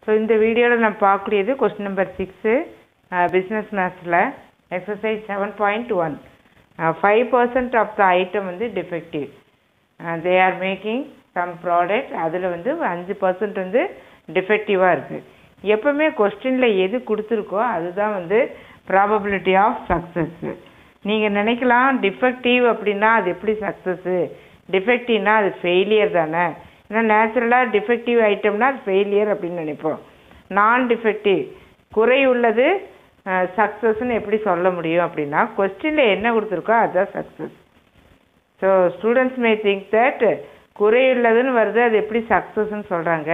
so இந்த வீடியோவில் நம்ம பார்க்கக்கூடியது கொஸ்டின் நம்பர் சிக்ஸு பிஸ்னஸ் மேத்ஸில் exercise seven point one five percent of the item வந்து defective they are making some product அதில் வந்து அஞ்சு பர்சன்ட் வந்து டிஃபெக்டிவாக இருக்குது எப்போவுமே கொஸ்டினில் எது கொடுத்துருக்கோ அதுதான் வந்து ப்ராபபிலிட்டி ஆஃப் சக்ஸஸ்ஸு நீங்கள் நினைக்கலாம் டிஃபெக்டிவ் அப்படின்னா அது எப்படி சக்ஸஸ்ஸு டிஃபெக்டிவ்னா அது ஃபெயிலியர் தானே ஏன்னா நேச்சுரலாக டிஃபெக்டிவ் ஐட்டம்னா அது ஃபெயிலியர் அப்படின்னு நினைப்போம் நான் டிஃபெக்டிவ் குறை உள்ளது சக்ஸஸ்ன்னு எப்படி சொல்ல முடியும் அப்படின்னா கொஸ்டினில் என்ன கொடுத்துருக்கோ அதுதான் success so students may think that குறையுள்ளதுன்னு வருது அது எப்படி சக்ஸஸ்ன்னு சொல்கிறாங்க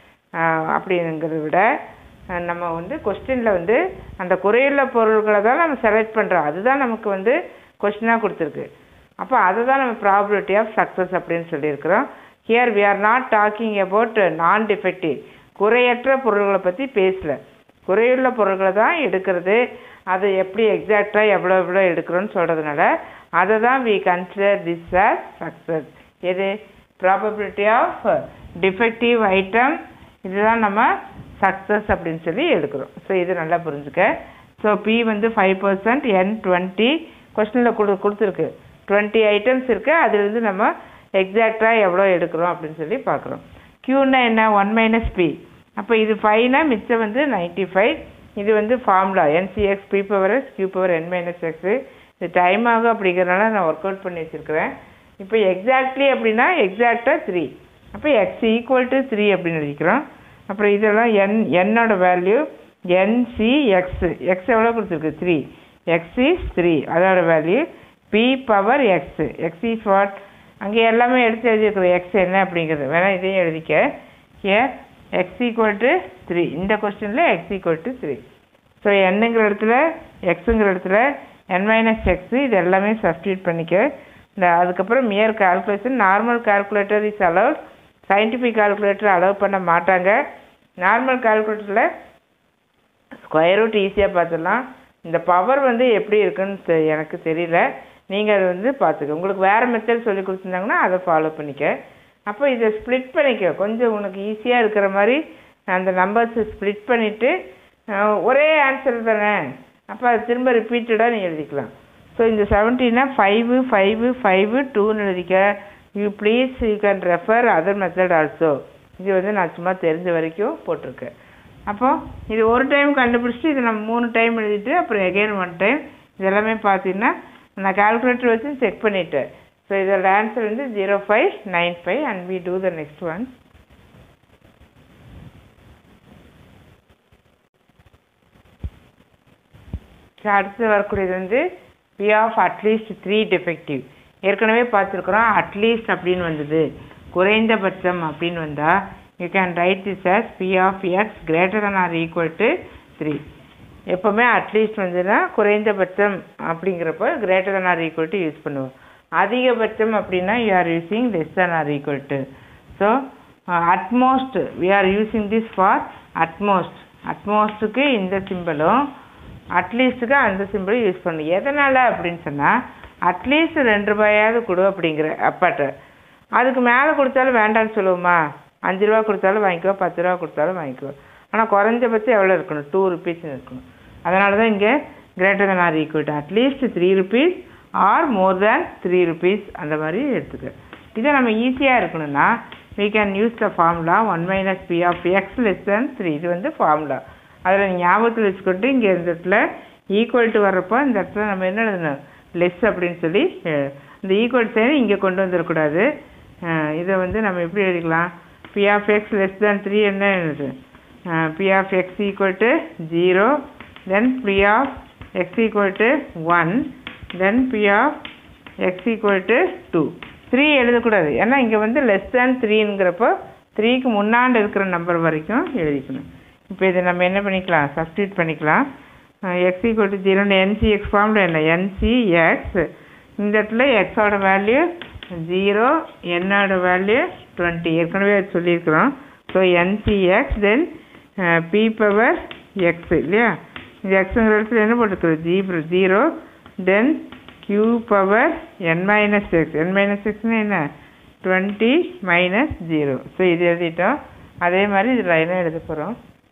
அப்படிங்கிறத விட நம்ம வந்து கொஸ்டினில் வந்து அந்த குறையுள்ள பொருள்களை தான் நம்ம செலக்ட் பண்ணுறோம் அதுதான் நமக்கு வந்து கொஸ்டினாக கொடுத்துருக்கு அப்போ அதை தான் நம்ம ப்ராபபிலிட்டி ஆஃப் சக்ஸஸ் அப்படின்னு சொல்லியிருக்கிறோம் here we are not talking about non defective குறையற்ற பொருள்களை பற்றி பேசல குறையுள்ள பொருள்களை தான் எடுக்கிறது அது எப்படி எக்ஸாக்டாக எவ்வளோ எவ்வளோ எடுக்கிறோன்னு சொல்கிறதுனால அதை தான் we consider this as success எது ப்ராபபிலிட்டி ஆஃப் டிஃபெக்டிவ் ஐட்டம் இதுதான் நம்ம சக்ஸஸ் அப்படின்னு சொல்லி எடுக்கிறோம் ஸோ இது நல்லா புரிஞ்சுக்க ஸோ பி வந்து ஃபைவ் பர்சன்ட் என் டுவெண்ட்டி கொஸ்டினில் கொடு கொடுத்துருக்கு டுவெண்ட்டி ஐட்டம்ஸ் இருக்குது அதுலேருந்து நம்ம எக்ஸாக்டாக எவ்வளோ எடுக்கிறோம் அப்படின்னு சொல்லி பார்க்குறோம் க்யூன்னா என்ன ஒன் மைனஸ் பி அப்போ இது ஃபைவ்னா மிச்சம் வந்து நைன்ட்டி ஃபைவ் இது வந்து formula n C x p power s q power n minus x இது டைம் ஆகும் அப்படிங்கிறனால நான் ஒர்க் அவுட் பண்ணி வச்சுருக்கிறேன் இப்போ எக்ஸாக்ட்லி அப்படின்னா எக்ஸாக்டாக த்ரீ அப்போ எக்ஸ் ஈக்குவல் டு த்ரீ அப்படின்னு எழுதிக்கிறோம் அப்புறம் இதெல்லாம் என் என்னோட வேல்யூ என்சி எக்ஸ் எக்ஸ் எவ்வளோ கொடுத்துருக்கு த்ரீ எக்ஸ் இஸ் த்ரீ அதோட value p power x x is what அங்கே எல்லாமே எடுத்து எழுதியிருக்கிறோம் எக்ஸ் என்ன அப்படிங்கிறது வேணால் இதையும் எழுதிக்க a x equal to three இந்த கொஸ்டினில் x equal to three so என்னங்கிற இடத்துல எக்ஸுங்கிற இடத்துல என் மைனஸ் எக்ஸு இது எல்லாமே சப்ஸ்டியூட் பண்ணிக்க இந்த அதுக்கப்புறம் mere calculation normal calculator is allowed scientific calculator allow பண்ண மாட்டாங்க நார்மல் கால்குலேட்டரில் ஸ்கொயர் ரூட் ஈஸியாக பார்த்துடலாம் இந்த பவர் வந்து எப்படி இருக்குன்னு தெ எனக்கு தெரியல நீங்கள் அதை வந்து பார்த்துக்க உங்களுக்கு வேறு மெத்தட் சொல்லி கொடுத்துருந்தாங்கன்னா அதை ஃபாலோ பண்ணிக்க அப்போ இதை ஸ்ப்ளிட் பண்ணிக்க கொஞ்சம் உனக்கு ஈஸியாக இருக்கிற மாதிரி அந்த நம்பர்ஸை ஸ்ப்ளிட் பண்ணிவிட்டு ஒரே ஆன்சர் தானே அப்போ அது திரும்ப ரிப்பீட்டடாக நீ எழுதிக்கலாம் ஸோ இந்த செவன்டீனா ஃபைவு ஃபைவு ஃபைவு டூன்னு எழுதிக்க you please you can refer other method also இது வந்து நான் சும்மா தெரிஞ்ச வரைக்கும் போட்டிருக்கேன் அப்போ இது ஒரு டைம் கண்டுபிடிச்சிட்டு இது நம்ம மூணு டைம் எழுதிட்டு அப்புறம் எகெயின் ஒன் டைம் இது எல்லாமே பார்த்தீங்கன்னா நான் கால்குலேட்டர் வச்சு செக் பண்ணிட்டேன் ஸோ இதோட ஆன்சர் வந்து zero five nine five and we do the next one அடுத்து வரக்கூடியது வந்து P of at least three defective ஏற்கனவே பார்த்துருக்குறோம் அட்லீஸ்ட் அப்படின்னு வந்தது குறைந்தபட்சம் அப்படின்னு வந்தால் you can write this as P of X greater than or equal to three எப்போவுமே அட்லீஸ்ட் வந்துன்னா குறைந்தபட்சம் அப்படிங்கிறப்ப greater than or equal to use பண்ணுவோம் அதிகபட்சம் அப்படின்னா you are using less than or equal to so at most we are using this for at most அட்மோஸ்ட்டுக்கு இந்த சிம்பிளும் அட்லீஸ்ட்டுக்கு அந்த சிம்பிளும் யூஸ் பண்ணணும் எதனால் அப்படின்னு சொன்னால் அட்லீஸ்ட் ரெண்டு ரூபாயாவது கொடு அப்படிங்கிற அப்பாட்ட அதுக்கு மேலே கொடுத்தாலும் வேண்டாம்னு சொல்லுவோமா அஞ்சு ரூபா கொடுத்தாலும் வாங்கிக்கோ பத்து ரூபா கொடுத்தாலும் வாங்கிக்கோ ஆனால் குறைஞ்சபட்சம் எவ்வளோ இருக்கணும் டூ ருபீஸ்னு இருக்கணும் அதனால தான் இங்கே greater than or equal to at least three rupees or more than three rupees அந்த மாதிரி எடுத்துக்க இதை நம்ம ஈஸியாக இருக்கணும்னா we can use the formula one minus P of X less than three இது வந்து ஃபார்முலா அதில் ஞாபகத்தில் வச்சுக்கிட்டு இங்கே இந்த இடத்துல ஈக்குவல் டு வர்றப்போ இந்த இடத்துல நம்ம என்ன எழுதணும் லெஸ் அப்படின்னு சொல்லி இந்த ஈக்குவல் சைன் இங்கே கொண்டு வந்துடக்கூடாது இதை வந்து நம்ம எப்படி எழுதிக்கலாம் P of X less than three என்ன எழுது P of X equal to zero then P of X equal to one then P of X equal to two three எழுதக்கூடாது ஏன்னா இங்கே வந்து லெஸ் தேன் த்ரீங்கிறப்போ த்ரீக்கு முன்னாண்டு இருக்கிற நம்பர் வரைக்கும் எழுதிக்கணும் இப்போ இதை நம்ம என்ன பண்ணிக்கலாம் சப்ஸ்டியூட் பண்ணிக்கலாம் எக்ஸ் ஈக்குவல் டு ஜீரோன்னு என்சி எக்ஸ் ஃபார்மில் என்ன என்சி எக்ஸ் இந்த இடத்துல எக்ஸோட வேல்யூ ஜீரோ என்னோட வேல்யூ டுவெண்ட்டி ஏற்கனவே அது சொல்லியிருக்கிறோம் so nC X then P power X இல்லையா இந்த எக்ஸுங்கிற இடத்துல என்ன போட்டுருக்குது ஜீ zero then q power n minus X n minus எக்ஸ்னு என்ன டுவெண்ட்டி மைனஸ் ஜீரோ ஸோ இது எழுதிட்டோம் அதே மாதிரி இது லைனாக எழுத போகிறோம்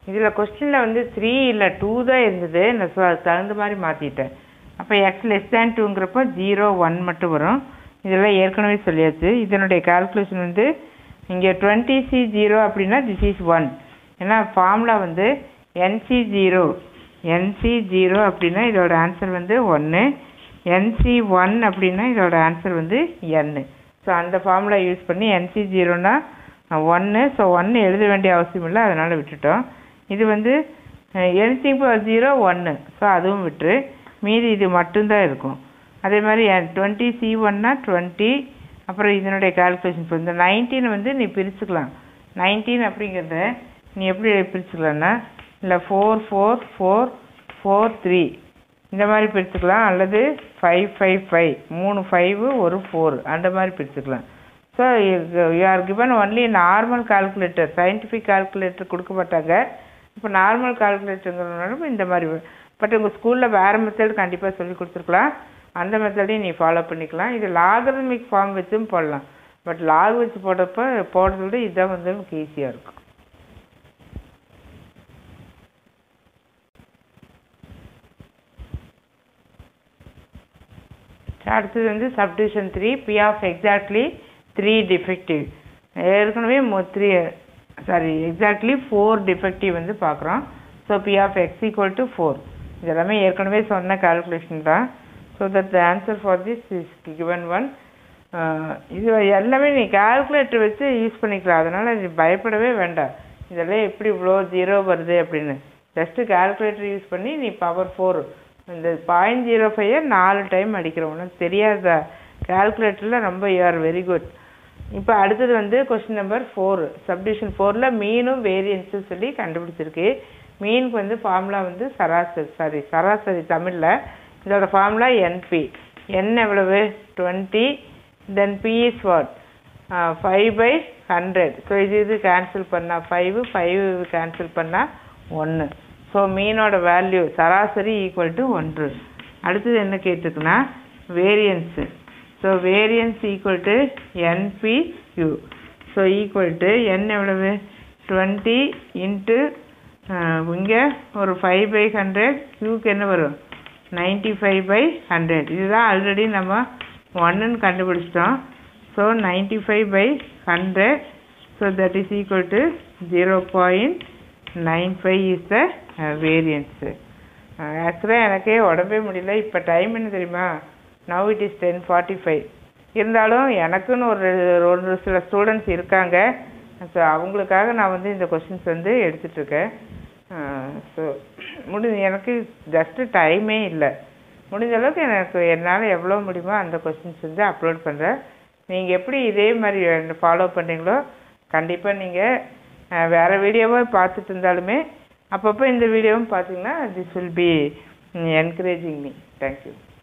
இதில் கொஸ்டினில் வந்து த்ரீ இல்லை டூ தான் இருந்தது நான் ஸோ அதுக்கு தகுந்த மாதிரி மாற்றிட்டேன் அப்போ எக்ஸ் லெஸ் தேன் டூங்கிறப்போ ஜீரோ ஒன் மட்டும் வரும் இதெல்லாம் ஏற்கனவே சொல்லியாச்சு இதனுடைய கால்குலேஷன் வந்து இங்கே டுவெண்ட்டி சி ஜீரோ அப்படின்னா திஸ் இஸ் ஒன் ஏன்னா ஃபார்முலா வந்து என்சி ஜீரோ என்சி ஜீரோ அப்படின்னா இதோட ஆன்சர் வந்து ஒன்று என்சி ஒன் அப்படின்னா இதோட ஆன்சர் வந்து என்னு ஸோ அந்த ஃபார்முலா யூஸ் பண்ணி என்சி ஜீரோனா ஒன்று ஸோ ஒன்று எழுத வேண்டிய அவசியம் இல்லை அதனால் விட்டுட்டோம் இது வந்து என்சி ஜீரோ ஒன்று ஸோ அதுவும் விட்டுரு மீதி இது மட்டும்தான் இருக்கும் அதே மாதிரி டுவெண்ட்டி சி ஒன்னா டுவெண்ட்டி அப்புறம் இதனுடைய கால்குலேஷன் இப்போ இந்த நைன்டீன் வந்து நீ பிரிச்சுக்கலாம் நைன்டீன் அப்படிங்கிறத நீ எப்படி பிரிச்சுக்கலாம்னா இல்லை four four four four three இந்த மாதிரி பிரிச்சுக்கலாம் அல்லது ஃபைவ் ஃபைவ் ஃபைவ் மூணு ஃபைவு ஒரு ஃபோர் அந்த மாதிரி பிரிச்சுக்கலாம் so you are given only normal calculator scientific calculator கொடுக்க மாட்டாங்க இப்போ நார்மல் கால்குலேட்டருங்கிறதுனால இந்த மாதிரி பட் உங்கள் ஸ்கூலில் வேறு மெத்தட் கண்டிப்பாக சொல்லி கொடுத்துருக்கலாம் அந்த மெத்தடையும் நீ ஃபாலோ பண்ணிக்கலாம் இது லாகரமிக் ஃபார்ம் வச்சும் போடலாம் பட் லாக் வச்சு போடுறப்ப போடுறத விட இதான் வந்து நமக்கு ஈஸியாக இருக்கும் அடுத்தது வந்து subdivision three P of exactly three defective ஏற்கனவே three sorry exactly four defective வந்து பார்க்குறோம் so P of X equal to four இதெல்லாமே ஏற்கனவே சொன்ன கால்குலேஷன் தான் so that the answer for this is given one இது எல்லாமே நீ கால்குலேட்டர் வச்சு யூஸ் பண்ணிக்கலாம் அதனால் நீ பயப்படவே வேண்டாம் இதெல்லாம் எப்படி இவ்வளோ ஜீரோ வருது அப்படின்னு ஜஸ்ட்டு கால்குலேட்டர் யூஸ் பண்ணி நீ பவர் ஃபோர் இந்த பாயிண்ட் ஜீரோ ஃபைவை நாலு டைம் அடிக்கிறோம் உனக்கு தெரியாதா கால்குலேட்டரில் ரொம்ப யூஆர் வெரி குட் இப்போ அடுத்தது வந்து கொஸ்டின் நம்பர் ஃபோர் சப்டிவிஷன் ஃபோரில் மீனும் வேரியன்ஸும் சொல்லி கண்டுபிடிச்சிருக்கு மீனுக்கு வந்து ஃபார்முலா வந்து சராசரி சாரி சராசரி தமிழில் இதோட ஃபார்முலா என்பி என் எவ்வளவு twenty then P is what five by hundred so இது இது கேன்சல் பண்ணால் ஃபைவு ஃபைவ் கேன்சல் பண்ணால் ஒன்று ஸோ மீனோட வேல்யூ சராசரி ஈக்குவல் டு ஒன்று அடுத்தது என்ன கேட்டிருக்குன்னா variance so variance equal to nPQ so equal to n எவ்வளவு டுவெண்ட்டி இன்ட்டு இங்கே ஒரு ஃபைவ் பை ஹண்ட்ரட் க்யூக்கு என்ன வரும் நைன்ட்டி ஃபைவ் பை ஹண்ட்ரட் இதுதான் ஆல்ரெடி நம்ம ஒன்றுன்னு கண்டுபிடிச்சிட்டோம் so ninety five by hundred so that is equal to zero point nine five is the variance ஆக்சுவலாக எனக்கே உடம்பே முடியல இப்போ டைம் என்ன தெரியுமா now it is ten forty five இருந்தாலும் எனக்குன்னு ஒரு ஒரு சில ஸ்டூடெண்ட்ஸ் இருக்காங்க ஸோ அவங்களுக்காக நான் வந்து இந்த கொஷின்ஸ் வந்து எடுத்துட்ருக்கேன் ஸோ முடிஞ்ச எனக்கு ஜஸ்ட்டு டைமே இல்லை முடிஞ்ச அளவுக்கு எனக்கு என்னால் எவ்வளோ முடியுமோ அந்த கொஷின்ஸ் வந்து அப்லோட் பண்ணுறேன் நீங்கள் எப்படி இதே மாதிரி ஃபாலோ பண்ணுறீங்களோ கண்டிப்பாக நீங்கள் வேறு வீடியோவை பார்த்துட்டு இருந்தாலுமே அப்பப்போ இந்த வீடியோவும் பார்த்தீங்கன்னா this will be encouraging me thank you